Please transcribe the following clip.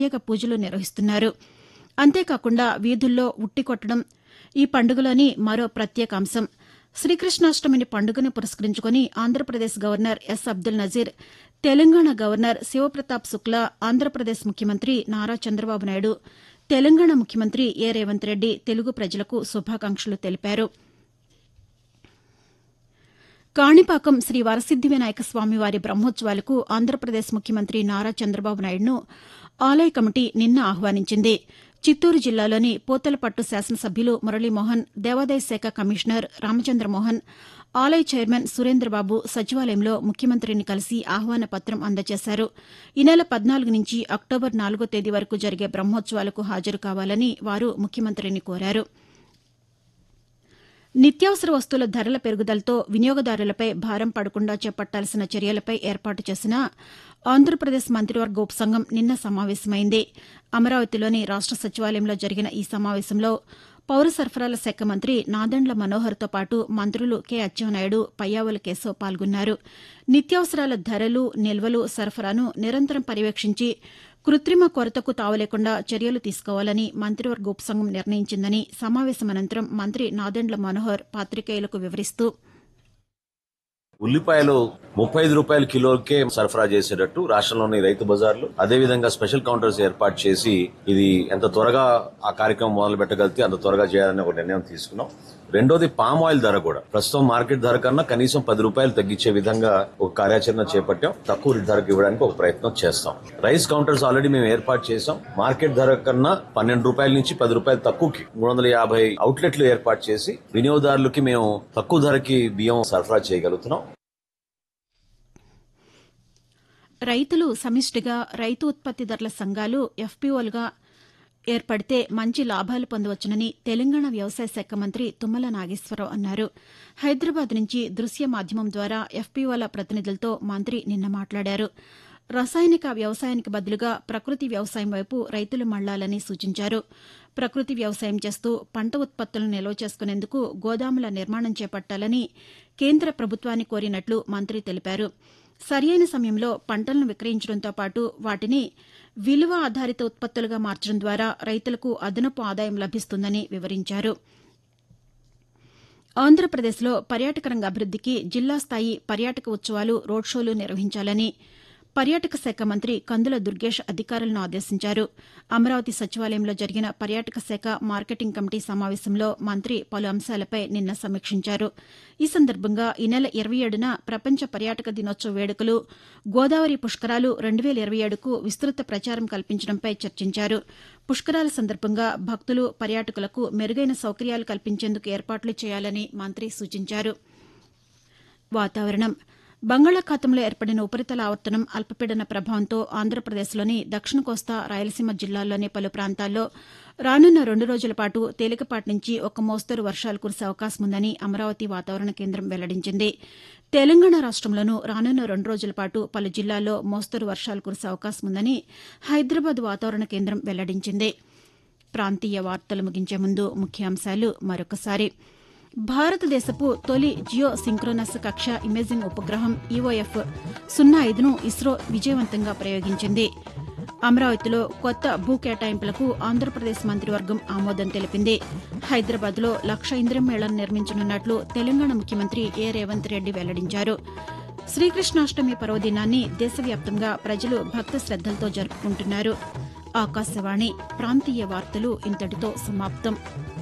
ప్రత్యేక పూజలు నిర్వహిస్తున్నారు అంతేకాకుండా వీధుల్లో ఉట్టి కొట్టడం ఈ పండుగలోని మరో ప్రత్యేక అంశం శ్రీకృష్ణాష్టమిని పండుగను పురస్కరించుకుని Andhra Pradesh governor S Abdul Nazeer Telangana governor Shiv Pratap Shukla Andhra Pradesh ముఖ్యమంత్రి నారా చంద్రబాబు నాయుడు తెలంగాణ ముఖ్యమంత్రి ఏ రేవంత్ రెడ్డి తెలుగు ప్రజలకు శుభాకాంక్షలు తెలిపారు కాణిపాకం శ్రీ వరసిద్ది వినాయక స్వామివారి బ్రహ్మోత్సవాలకు ఆంధ్రప్రదేశ్ ముఖ్యమంత్రి నారా చంద్రబాబు నాయుడును ఆలయ కమిటీ నిన్న ఆహ్వానించింది చిత్తూరు జిల్లాలోని పూతలపట్టు శాసనసభ్యులు మురళీమోహన్ దేవాదాయ శాఖ కమిషనర్ రామచంద్రమోహన్ ఆలయ చైర్మన్ సురేంద్రబాబు సచివాలయంలో ముఖ్యమంత్రిని కలిసి ఆహ్వాన పత్రం అందజేశారు ఈ నెల పద్నాలుగు నుంచి అక్టోబర్ నాలుగో తేదీ వరకు జరిగే బ్రహ్మోత్సవాలకు హాజరు కావాలని వారు ముఖ్యమంత్రిని కోరారు నిత్యావసర వస్తువుల ధరల పెరుగుదలతో వినియోగదారులపై భారం పడకుండా చేపట్టాల్సిన చర్యలపై ఏర్పాటు చేసిన ఆంధ్రప్రదేశ్ మంత్రివర్గ ఉపసంఘం నిన్న సమావేశమైంది అమరావతిలోని రాష్ట సచివాలయంలో జరిగిన ఈ సమావేశంలో పౌర సరఫరాల శాఖ మంత్రి నాదెండ్ల మనోహర్తో పాటు మంత్రులు కె అచ్చెన్నాయుడు పయ్యావుల కేశవ్ పాల్గొన్నారు నిత్యావసరాల ధరలు నిల్వలు సరఫరాను నిరంతరం పర్యవేక్షించి కృత్రిమ కొరతకు తావులేకుండా చర్యలు తీసుకోవాలని మంత్రివర్గ ఉపసంఘం నిర్ణయించిందని సమావేశం అనంతరం మంత్రి నాదెండ్ల మనోహర్ పాతికేయులకు వివరిస్తూ ఉల్లిపాయలు ముప్పై ఐదు రూపాయల కిలోకే సరఫరా చేసేటట్టు రాష్ట్రంలోని రైతు బజార్లు అదే విధంగా స్పెషల్ కౌంటర్స్ ఏర్పాటు చేసి ఇది ఎంత త్వరగా ఆ కార్యక్రమం మొదలు పెట్టగలిగితే అంత త్వరగా చేయాలని ఒక నిర్ణయం తీసుకున్నాం రెండోది పామ్ ఆయిల్ ధర కూడా ప్రస్తుతం మార్కెట్ ధర కన్నా కనీసం పది రూపాయలు తగ్గించే విధంగా ఒక కార్యాచరణ చేపట్టాం తక్కువ ధరకు ఇవ్వడానికి ఒక ప్రయత్నం చేస్తాం రైస్ కౌంటర్స్ ఆల్రెడీ మేము ఏర్పాటు చేసాం మార్కెట్ ధర కన్నా పన్నెండు రూపాయల నుంచి పది రూపాయలు తక్కువకి మూడు వందల యాభై అవుట్లెట్లు ఏర్పాటు చేసి వినియోగదారులకి మేము తక్కువ ధరకి బియ్యం సరఫరా చేయగలుగుతున్నాం రైతులు సమిష్టిగా రైతు ఉత్పత్తిదారుల సంఘాలు ఎఫ్పీఓలుగా ఏర్పడితే మంచి లాభాలు పొందవచ్చునని తెలంగాణ వ్యవసాయ శాఖ మంత్రి తుమ్మల నాగేశ్వరరావు అన్నారు హైదరాబాద్ నుంచి దృశ్య మాధ్యమం ద్వారా ఎఫ్పీఓల ప్రతినిధులతో మంత్రి నిన్న మాట్లాడారు రసాయనిక వ్యవసాయానికి బదులుగా ప్రకృతి వ్యవసాయం వైపు రైతులు మళ్లాలని సూచించారు ప్రకృతి వ్యవసాయం చేస్తూ పంట ఉత్పత్తులను నిల్వ చేసుకునేందుకు గోదాముల నిర్మాణం చేపట్టాలని కేంద్ర ప్రభుత్వాన్ని కోరినట్లు మంత్రి తెలిపారు సరియైన సమయంలో పంటలను విక్రయించడంతో పాటు వాటిని విలువ ఆధారిత ఉత్పత్తులుగా మార్చడం ద్వారా రైతులకు అదనపు ఆదాయం లభిస్తుందని వివరించారు ఆంధ్రప్రదేశ్లో పర్యాటక రంగ అభివృద్దికి జిల్లా స్థాయి పర్యాటక ఉత్సవాలు రోడ్ షోలు నిర్వహించాలని పర్యాటక శాఖ మంత్రి కందుల దుర్గేష్ అధికారులను ఆదేశించారు అమరావతి సచివాలయంలో జరిగిన పర్యాటక శాఖ మార్కెటింగ్ కమిటీ సమావేశంలో మంత్రి పలు అంశాలపై నిన్న సమీక్షించారు ఈ సందర్భంగా ఈ నెల ఇరవై ఏడున ప్రపంచ పర్యాటక దినోత్సవ వేడుకలు గోదావరి పుష్కరాలు రెండు వేల ఇరవై ఏడుకు విస్తృత ప్రచారం కల్పించడంపై చర్చించారు పుష్కరాల సందర్భంగా భక్తులు పర్యాటకులకు మెరుగైన సౌకర్యాలు కల్పించేందుకు ఏర్పాట్లు చేయాలని మంత్రి సూచించారు వాతావరణం బంగాళాఖాతంలో ఏర్పడిన ఉపరితల ఆవర్తనం అల్పపీడన ప్రభావంతో ఆంధ్రప్రదేశ్లోని దక్షిణ కోస్తా రాయలసీమ జిల్లాల్లోని పలు ప్రాంతాల్లో రానున్న రెండు రోజుల పాటు తేలికపాటి నుంచి ఒక మోస్తరు వర్షాలు కురిసే అవకాశం ఉందని అమరావతి వాతావరణ కేంద్రం వెల్లడించింది తెలంగాణ రాష్టంలోనూ రానున్న రెండు రోజుల పాటు పలు జిల్లాల్లో మోస్తరు వర్షాలు కురిసే అవకాశం ఉందని హైదరాబాద్ వాతావరణ కేంద్రం వెల్లడించింది ప్రాంతీయ వార్తలు ముగించే ముందు ముఖ్యాంశాలు మరొకసారి భారతదేశపు తొలి జియో సింక్రోనస్ కక్ష ఇమేజింగ్ ఉపగ్రహం ఈఓఎఫ్ సున్నా ఐదును ఇస్రో విజయవంతంగా ప్రయోగించింది అమరావతిలో కొత్త భూ కేటాయింపులకు ఆంధ్రప్రదేశ్ మంత్రివర్గం ఆమోదం తెలిపింది హైదరాబాద్లో లక్ష ఇంద్రం మేళను నిర్మించనున్నట్లు తెలంగాణ ముఖ్యమంత్రి ఏ రేవంత్ రెడ్డి వెల్లడించారు శ్రీకృష్ణాష్టమి పర్వదినాన్ని దేశవ్యాప్తంగా ప్రజలు భక్త శ్రద్దలతో జరుపుకుంటున్నారు ఆకాశవాణి ప్రాంతీయ వార్తలు ఇంతటితో సమాప్తం